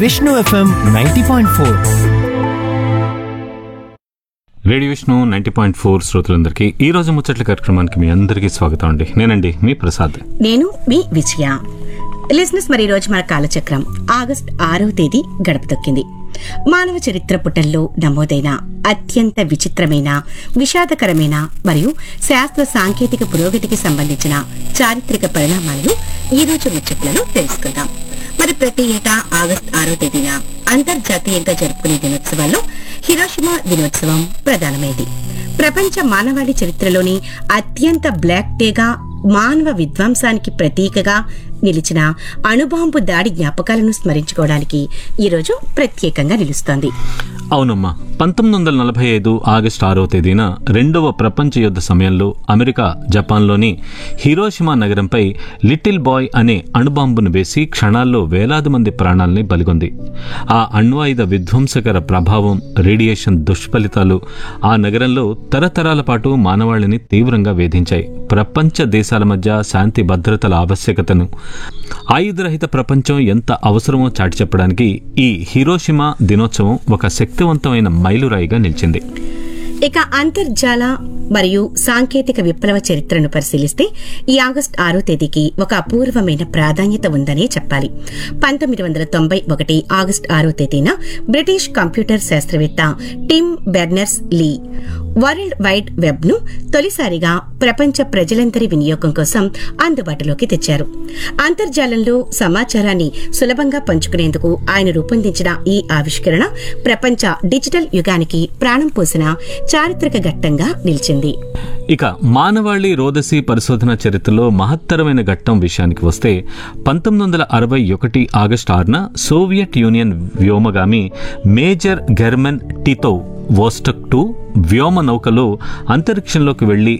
Vishnu FM ninety point four radio Vishnu ninety point four శ్రోతలందరికీ ఈ రోజు ముచ్చట్ల కార్యక్రమానికి మీ అందరికీ స్వాగతం అండి నేనండి మీ ప్రసాద్ నేను మీ విజయ లిజినెస్ మరి ఈ రోజు మన కాలచక్రం ఆగస్ట్ ఆరవ తేదీ గడప తొక్కింది మానవ చరిత్ర పుటల్లో నమోదైన అత్యంత విచిత్రమైన విషాదకరమైన మరియు శాస్త్ర సాంకేతిక పురోగతికి సంబంధించిన చారిత్రక పరిణామాలను ఈ రోజు ముచ్చట్లలో తెలుసుకుందాం మరి ప్రతి ఏటా ఆగస్ట్ ఆరో తేదీన అంతర్జాతీయంగా జరుపుకునే దినోత్సవాల్లో హిరోషిమా దినోత్సవం ప్రధానమైంది ప్రపంచ మానవాళి చరిత్రలోని అత్యంత బ్లాక్ డేగా మానవ విధ్వంసానికి ప్రతీకగా నిలిచిన అణుబాంబు దాడి జ్ఞాపకాలను స్మరించుకోవడానికి ఈరోజు ప్రత్యేకంగా నిలుస్తోంది అవునమ్మా పంతొమ్మిది వందల నలభై ఐదు ఆగస్టు ఆరవ తేదీన రెండవ ప్రపంచ యుద్ధ సమయంలో అమెరికా జపాన్లోని హిరోషిమా నగరంపై లిటిల్ బాయ్ అనే అణుబాంబును వేసి క్షణాల్లో వేలాది మంది ప్రాణాల్ని బలిగొంది ఆ అణ్వాయుధ విధ్వంసకర ప్రభావం రేడియేషన్ దుష్ఫలితాలు ఆ నగరంలో తరతరాల పాటు మానవాళిని తీవ్రంగా వేధించాయి ప్రపంచ దేశాల మధ్య శాంతి భద్రతల ఆవశ్యకతను ఆయుధరహిత ప్రపంచం ఎంత అవసరమో చాటి చెప్పడానికి ఈ హిరోషిమా దినోత్సవం ఒక శక్తివంతమైన మైలురాయిగా నిలిచింది ఇక అంతర్జాల మరియు సాంకేతిక విప్లవ చరిత్రను పరిశీలిస్తే ఈ ఆగస్టు ఆరో తేదీకి ఒక అపూర్వమైన ప్రాధాన్యత ఉందనే చెప్పాలి పంతొమ్మిది వందల తొంభై ఒకటి ఆగస్టు ఆరో తేదీన బ్రిటిష్ కంప్యూటర్ శాస్త్రవేత్త Tim Berners Lee world wide web ను తొలిసారిగా ప్రపంచ ప్రజలందరి వినియోగం కోసం అందుబాటులోకి తెచ్చారు అంతర్జాలంలో సమాచారాన్ని సులభంగా పంచుకునేందుకు ఆయన రూపొందించిన ఈ ఆవిష్కరణ ప్రపంచ డిజిటల్ యుగానికి ప్రాణం పోసిన చారిత్రక ఘట్టంగా నిలిచింది ఇక మానవాళి రోదసి పరిశోధన చరిత్రలో మహత్తరమైన ఘట్టం విషయానికి వస్తే పంతొమ్మిది వందల అరవై ఒకటి ఆగస్టు ఆరున సోవియట్ యూనియన్ వ్యోమగామి మేజర్ గెర్మన్ టితో వోస్టక్ టూ వ్యోమ నౌకలో అంతరిక్షంలోకి వెళ్లి